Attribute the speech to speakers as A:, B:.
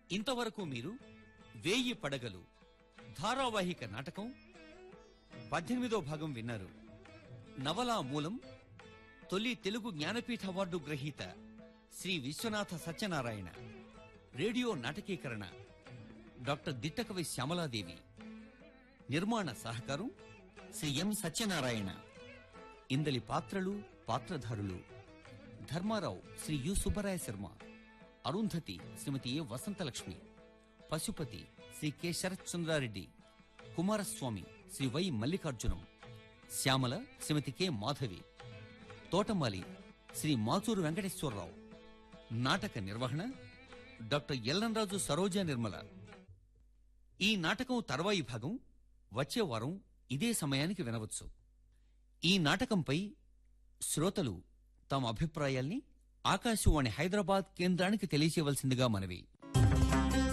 A: ఇంతవరకు మీరు వేయి పడగలు ధారావాహిక నాటకం పద్దెనిమిదో భాగం విన్నారు నవలా మూలం తొలి తెలుగు జ్ఞానపీఠ అవార్డు గ్రహీత శ్రీ విశ్వనాథ సత్యనారాయణ రేడియో నాటకీకరణ డాక్టర్ దిట్టకవి శ్యామలాదేవి నిర్మాణ సహకారం శ్రీ ఎం సత్యనారాయణ ఇందలి పాత్రలు పాత్రధారులు Dharmarao Shri U Subbaraya Sharma Arundhati Shrimati A Vasanthalakshmi Pashupati Shri K Sarath Chandrareddy Kumaraswamy Shri Y Mallikarjunam Shyamala Shrimati K Madhavi తోటమాలి శ్రీ మాచూరు వెంకటేశ్వరరావు నాటక నిర్వహణ డాక్టర్ ఎల్లంరాజు సరోజా నిర్మల ఈ నాటకం తర్వాయి భాగం వచ్చే వారం ఇదే సమయానికి వినవచ్చు ఈ నాటకంపై శ్రోతలు తమ అభిప్రాయాల్ని ఆకాశవాణి హైదరాబాద్ కేంద్రానికి తెలియచేయవలసిందిగా మనవి